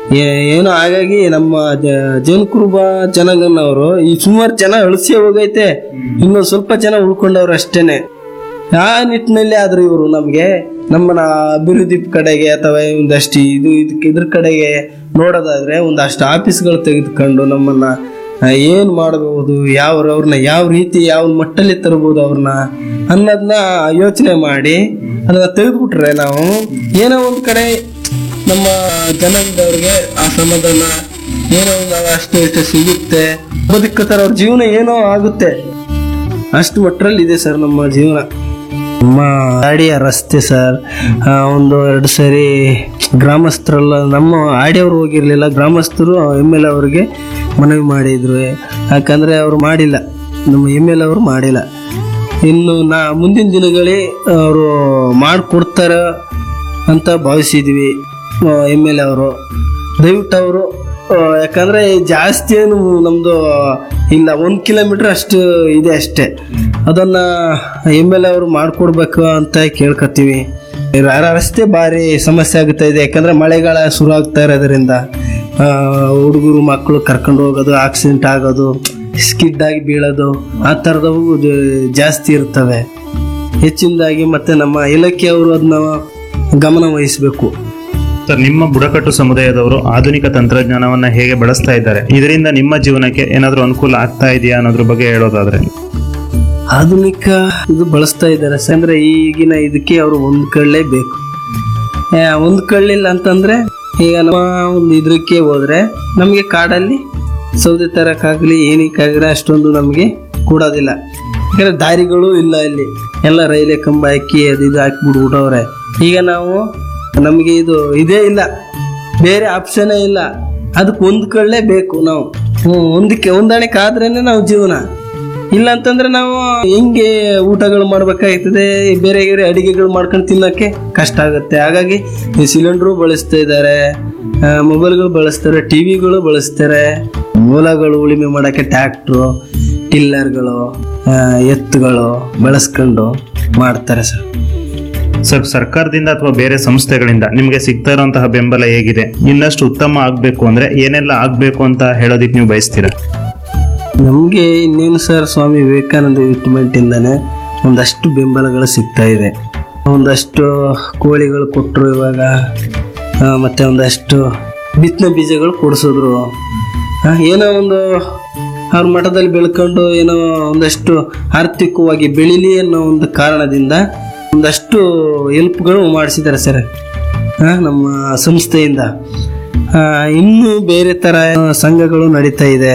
ಏ- ಏನೋ ಹಾಗಾಗಿ ನಮ್ಮ ಜ- ಜೇನುಕುರುಬ ಜನಾಂಗನವರು ಈ ಸುಮಾರು ಜನ ಅಳಿಸಿ ಹೋಗೈತೆ ಇನ್ನು ಸ್ವಲ್ಪ ಜನ ಉಳ್ಕೊಂಡವ್ರು ಅಷ್ಟೇನೆ ಆ ನಿಟ್ಟಿನಲ್ಲಿ ಆದ್ರೂ ಇವರು ನಮ್ಗೆ ನಮ್ಮನ್ನ ಅಭಿವೃದ್ಧಿ ಕಡೆಗೆ ಅಥವಾ ಒಂದಷ್ಟು ಇದು ಇದಕ್ಕೆ ಇದ್ರ ಕಡೆಗೆ ನೋಡೋದಾದ್ರೆ ಒಂದಷ್ಟು ಆಫೀಸ್ಗಳು ತೆಗೆದುಕೊಂಡು ನಮ್ಮನ್ನ ಆ, ಏನ್ ಮಾಡಬಹುದು ಯಾವ ಅವ್ರನ್ನ ಯಾವ ರೀತಿ ಯಾವ ಮಟ್ಟಲ್ಲಿ ತರಬಹುದು ಅವ್ರನ್ನ ಅನ್ನೋದನ್ನ ಯೋಚನೆ ಮಾಡಿ ಅದನ್ನ ತೆಗೆದ್ಬಿಟ್ರೆ ನಾವು ಏನೋ ಒಂದ್ ಕಡೆ ನಮ್ಮ ಜನಾಂಗದವ್ರಿಗೆ ಆ ಸಮಾಧಾನ ಏನೋ ಒಂದು ಅಷ್ಟು ಇಷ್ಟು ಸಿಗುತ್ತೆ ಬದುಕುತ್ತಾರೆ ಅವ್ರ ಜೀವನ ಏನೋ ಆಗುತ್ತೆ ಅಷ್ಟು ಮಟ್ಟರಲ್ಲಿ ಇದೆ ಸರ್ ನಮ್ಮ ಜೀವನ ನಮ್ಮ ಗಾಡಿಯ ರಸ್ತೆ ಸರ್ ಆ, ಒಂದು ಎರಡು ಸರಿ ಗ್ರಾಮಸ್ಥರೆಲ್ಲ ನಮ್ಮ ಆಡಿಯವರು ಹೋಗಿರ್ಲಿಲ್ಲ ಗ್ರಾಮಸ್ಥರು ಎಮ್ ಎಲ್ ಅವರಿಗೆ ಮನವಿ ಮಾಡಿದ್ರು ಯಾಕಂದ್ರೆ ಅವರು ಮಾಡಿಲ್ಲ ನಮ್ಮ ಎಮ್ ಎಲ್ ಅವರು ಮಾಡಿಲ್ಲ ಇನ್ನು ನಾ ಮುಂದಿನ ದಿನಗಳೇ ಅವರು ಮಾಡಿಕೊಡ್ತಾರ ಅಂತ ಭಾವಿಸಿದ್ವಿ ಎಮ್ ಎಲ್ ಎ ಅವರು ದಯವಿಟ್ಟು ಅವರು ಯಾಕಂದ್ರೆ ಜಾಸ್ತಿ ಏನು ನಮ್ದು ಇಲ್ಲ ಒಂದ್ ಕಿಲೋಮೀಟರ್ ಅಷ್ಟು ಇದೆ ಅಷ್ಟೇ ಅದನ್ನ ಎಮ್ ಎಲ್ ಎ ಅವರು ಮಾಡ್ಕೊಡ್ಬೇಕು ಅಂತ ಕೇಳ್ಕೊತೀವಿ ರ- ರಸ್ತೆ ಭಾರಿ ಸಮಸ್ಯೆ ಆಗುತ್ತಾ ಇದೆ ಯಾಕಂದ್ರೆ ಮಳೆಗಾಲ ಶುರು ಆಗ್ತಾ ಇರೋದ್ರಿಂದ ಹುಡುಗರು ಮಕ್ಕಳು ಕರ್ಕೊಂಡು ಹೋಗೋದು ಆಕ್ಸಿಡೆಂಟ್ ಆಗೋದು ಸ್ಕಿಡ್ ಆಗಿ ಬೀಳೋದು ಆ ಥರದವು ಜ- ಜಾಸ್ತಿ ಇರ್ತವೆ ಹೆಚ್ಚಿನದಾಗಿ ಮತ್ತೆ ನಮ್ಮ ಇಲಾಖೆಯವರು ಅದನ್ನ ಗಮನ ವಹಿಸಬೇಕು ಸರ್ ನಿಮ್ಮ ಬುಡಕಟ್ಟು ಸಮುದಾಯದವರು ಆಧುನಿಕ ತಂತ್ರಜ್ಞಾನವನ್ನ ಹೇಗೆ ಬಳಸ್ತಾ ಇದ್ದಾರೆ ಇದರಿಂದ ನಿಮ್ಮ ಜೀವನಕ್ಕೆ ಏನಾದರೂ ಅನುಕೂಲ ಆಗ್ತಾ ಇದೆಯಾ ಅನ್ನೋದ್ರ ಬಗ್ಗೆ ಹೇಳೋದಾದ್ರೆ ಆಧುನಿಕ ಇದು ಬಳಸ್ತಾ ಇದ್ದಾರೆ ಸರ್. ಅಂದ್ರೆ ಈಗಿನ ಇದಕ್ಕೆ ಅವರು ಹೊಂದ್ಕೊಳ್ಳೇಬೇಕು ಆ, ಹೊಂದ್ಕೊಳ್ಳಿಲ್ಲ ಅಂತಂದ್ರೆ ಈಗ ನಮ್ಮ ಒಂದು ಇದಕ್ಕೆ ಹೋದ್ರೆ ನಮಗೆ ಕಾಡಲ್ಲಿ ಸೌದೆ ತರಕ್ಕಾಗ್ಲಿ ಏನಕ್ಕಾಗಲಿ ಅಷ್ಟೊಂದು ನಮಗೆ ಕೊಡೋದಿಲ್ಲ ಯಾಕಂದ್ರೆ ದಾರಿಗಳು ಇಲ್ಲ ಇಲ್ಲಿ ಎಲ್ಲ ರೈಲೆ ಕಂಬ ಹಾಕಿ ಅದು ಇದು ಹಾಕಿಬಿಡ್ಬಿಟ್ಟವ್ರೆ ಈಗ ನಾವು ನಮಗೆ ಇದು ಇದೇ ಇಲ್ಲ ಬೇರೆ ಆಪ್ಷನೇ ಇಲ್ಲ ಅದಕ್ಕೆ ಹೊಂದ್ಕೊಳ್ಳೇಬೇಕು ನಾವು ಹ್ಮ್, ಹೊಂದಿಕೆ ಹೊಂದಾಣಿಕೆ ಆದ್ರೇನೆ ನಾವು ಜೀವನ ಇಲ್ಲ ಅಂತಂದ್ರೆ ನಾವು ಹೆಂಗೆ ಊಟಗಳು ಮಾಡ್ಬೇಕಾಗ್ತದೆ ಬೇರೆ ಬೇರೆ ಅಡಿಗೆಗಳು ಮಾಡ್ಕೊಂಡು ತಿನ್ನಕ್ಕೆ ಕಷ್ಟ ಆಗುತ್ತೆ ಹಾಗಾಗಿ ಈ ಸಿಲಿಂಡ್ರು ಬಳಸ್ತಾ ಇದ್ದಾರೆ ಮೊಬೈಲ್ಗಳು ಬಳಸ್ತಾರೆ ಟಿವಿಗಳು ಬಳಸ್ತಾರೆ ಮೂಲಗಳು ಉಳಿಮೆ ಮಾಡೋಕ್ಕೆ ಟ್ಯಾಕ್ಟ್ರು ಟಿಲ್ಲರ್ಗಳು ಆ, ಎತ್ತುಗಳು ಬಳಸ್ಕೊಂಡು ಮಾಡ್ತಾರೆ ಸರ್ ಸರ್ ಸರ್ಕಾರದಿಂದ ಅಥವಾ ಬೇರೆ ಸಂಸ್ಥೆಗಳಿಂದ ನಿಮಗೆ ಸಿಗ್ತಾ ಇರುವಂತಹ ಬೆಂಬಲ ಹೇಗಿದೆ ಇನ್ನಷ್ಟು ಉತ್ತಮ ಆಗಬೇಕು ಅಂದ್ರೆ ಏನೆಲ್ಲ ಆಗಬೇಕು ಅಂತ ಹೇಳೋದಿಕ್ ನೀವು ಬಯಸ್ತೀರಾ ನಮಗೆ ಇನ್ನೇನು ಸರ್ ಸ್ವಾಮಿ ವಿವೇಕಾನಂದ ಇಂದಾನೆ ಒಂದಷ್ಟು ಬೆಂಬಲಗಳು ಸಿಗ್ತಾ ಇದೆ ಒಂದಷ್ಟು ಕೋಳಿಗಳು ಕೊಟ್ಟರು ಇವಾಗ ಆ, ಮತ್ತೆ ಒಂದಷ್ಟು ಬಿತ್ತನೆ ಬೀಜಗಳು ಕೊಡಿಸಿದ್ರು ಆ, ಏನೋ ಒಂದು ಅವ್ರ ಮಠದಲ್ಲಿ ಬೆಳ್ಕೊಂಡು ಏನೋ ಒಂದಷ್ಟು ಆರ್ಥಿಕವಾಗಿ ಬೆಳಿಲಿ ಅನ್ನೋ ಒಂದು ಕಾರಣದಿಂದ ಒಂದಷ್ಟು ಹೆಲ್ಪ್ಗಳು ಮಾಡಿಸಿದ್ದಾರೆ ಸರ್ ಆ, ನಮ್ಮ ಸಂಸ್ಥೆಯಿಂದ ಆ, ಇನ್ನೂ ಬೇರೆ ಥರ ಸಂಘಗಳು ನಡೀತಾ ಇದೆ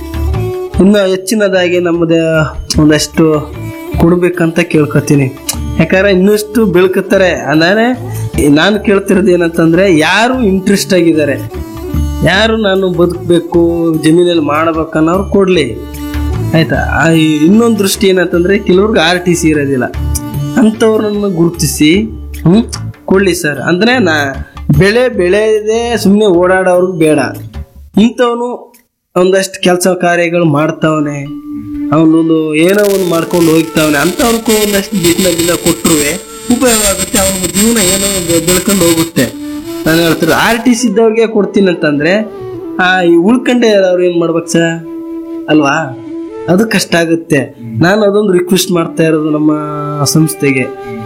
ಇನ್ನು ಹೆಚ್ಚಿನದಾಗಿ ನಮ್ಮದೇ ಒಂದಷ್ಟು ಕೊಡ್ಬೇಕಂತ ಕೇಳ್ಕೊತೀನಿ ಯಾಕಂದ್ರೆ ಇನ್ನಷ್ಟು ಬೆಳ್ಕತ್ತಾರೆ ಅಂದರೆ ನಾನು ಕೇಳ್ತಿರೋದು ಏನಂತಂದ್ರೆ ಯಾರು ಇಂಟ್ರೆಸ್ಟ್ ಆಗಿದ್ದಾರೆ ಯಾರು ನಾನು ಬದುಕಬೇಕು ಜಮೀನಲ್ಲಿ ಮಾಡ್ಬೇಕು ಅನ್ನೋರು ಕೊಡ್ಲಿ ಆಯ್ತಾ ಆ ಇನ್ನೊಂದು ದೃಷ್ಟಿ ಏನಂತಂದ್ರೆ ಕೆಲವ್ರಿಗೆ ಆರ್ ಟಿ ಸಿ ಇರೋದಿಲ್ಲ ಅಂಥವ್ರನ್ನ ಗುರುತಿಸಿ ಹ್ಮ್ ಕೊಡ್ಲಿ ಸರ್ ಅಂದ್ರೆ ನಾ ಬೆಳೆ ಬೆಳೆಯದೆ ಸುಮ್ಮನೆ ಓಡಾಡೋರ್ಗೆ ಬೇಡ ಇಂಥವನು ಒಂದಷ್ಟು ಕೆಲಸ ಕಾರ್ಯಗಳು ಮಾಡ್ತಾವನೆ ಅವನೊಂದು ಏನೋ ಒಂದು ಮಾಡ್ಕೊಂಡು ಹೋಗ್ತಾವನೆ ಅಂಥವ್ರಿಗೂ ಒಂದಷ್ಟು ಬಿಸಿನ ಬಿಲ್ಲ ಕೊಟ್ಟರುವೆ ಉಪಯೋಗ ಆಗುತ್ತೆ ಅವನ ಜೀವನ ಏನೋ ಬೆ- ಬೆಳ್ಕೊಂಡು ಹೋಗುತ್ತೆ ನಾನು ಹೇಳ್ತಾರೆ ಆರ್ ಟಿ ಸಿ ಇದ್ದವ್ರಿಗೆ ಕೊಡ್ತೀನಿ ಅಂತಂದ್ರೆ ಆ ಈ ಉಳ್ಕಂಡೆ ಅವ್ರು ಏನ್ ಮಾಡ್ಬೇಕು ಸರ್ ಅಲ್ವಾ ಅದು ಕಷ್ಟ ಆಗುತ್ತೆ ನಾನು ಅದೊಂದು ರಿಕ್ವೆಸ್ಟ್ ಮಾಡ್ತಾ ಇರೋದು ನಮ್ಮ ಸಂಸ್ಥೆಗೆ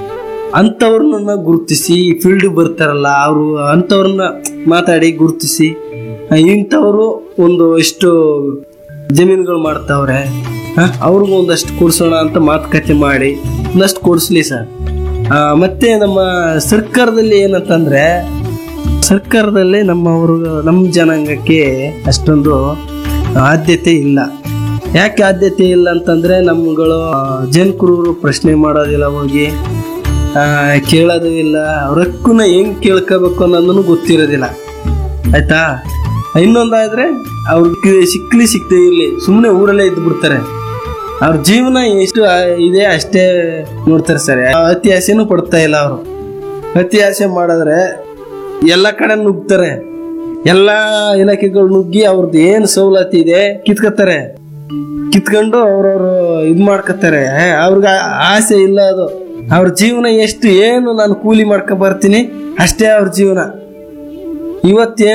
ಅಂಥವ್ರನ್ನ ಗುರುತಿಸಿ ಫೀಲ್ಡ್ ಬರ್ತಾರಲ್ಲ ಅವರು ಅಂಥವ್ರನ್ನ ಮಾತಾಡಿ ಗುರುತಿಸಿ ಆ, ಇಂಥವ್ರು ಒಂದು ಇಷ್ಟು ಜಮೀನುಗಳು ಮಾಡ್ತಾವ್ರೆ ಆ, ಅವ್ರಿಗೂ ಒಂದಷ್ಟು ಕೊಡ್ಸೋಣ ಅಂತ ಮಾತುಕತೆ ಮಾಡಿ ಒಂದಷ್ಟು ಕೊಡಿಸ್ಲಿ ಸರ್ ಆ, ಮತ್ತೆ ನಮ್ಮ ಸರ್ಕಾರದಲ್ಲಿ ಏನಂತಂದ್ರೆ ಸರ್ಕಾರದಲ್ಲಿ ನಮ್ಮವರು ನಮ್ಮ ಜನಾಂಗಕ್ಕೆ ಅಷ್ಟೊಂದು ಆದ್ಯತೆ ಇಲ್ಲ ಯಾಕೆ ಆದ್ಯತೆ ಇಲ್ಲ ಅಂತಂದ್ರೆ ನಮ್ಗಳು ಜನ್ಕುರೂರು ಪ್ರಶ್ನೆ ಮಾಡೋದಿಲ್ಲ ಹೋಗಿ ಆ, ಕೇಳೋದು ಇಲ್ಲ ಅವ್ರ ಹಕ್ಕನ್ನ ಹೆಂಗ್ ಕೇಳ್ಕೋಬೇಕು ಅನ್ನೋದನ್ನು ಗೊತ್ತಿರೋದಿಲ್ಲ ಆಯ್ತಾ ಇನ್ನೊಂದಾದ್ರೆ ಅವ್ರಿಗೆ ಸಿಕ್ಲಿ ಸಿಕ್ಕದೇ ಇರಲಿ ಸುಮ್ಮನೆ ಊರಲ್ಲೇ ಇದ್ದು ಬಿಡ್ತಾರೆ ಅವ್ರ ಜೀವನ ಎಷ್ಟು ಆ, ಇದೆ ಅಷ್ಟೇ ನೋಡ್ತಾರೆ ಸರ್ ಅತಿ ಆಸೆನೂ ಪಡ್ತಾ ಇಲ್ಲ ಅವರು ಅತಿ ಆಸೆ ಮಾಡಿದ್ರೆ ಎಲ್ಲ ಕಡೆ ನುಗ್ತಾರೆ ಎಲ್ಲ ಇಲಾಖೆಗಳು ನುಗ್ಗಿ ಅವ್ರದ್ದು ಏನು ಸವಲತ್ತು ಇದೆ ಕಿತ್ಕೋತಾರೆ ಕಿತ್ಕೊಂಡು ಅವ್ರವ್ರು ಇದು ಮಾಡ್ಕೋತಾರೆ ಅವ್ರಿಗೆ ಆ- ಆಸೆ ಇಲ್ಲ ಅದು ಅವ್ರ ಜೀವನ ಎಷ್ಟು ಏನು ನಾನು ಕೂಲಿ ಮಾಡ್ಕೊ ಬರ್ತೀನಿ ಅಷ್ಟೇ ಅವ್ರ ಜೀವನ ಇವತ್ತೇನು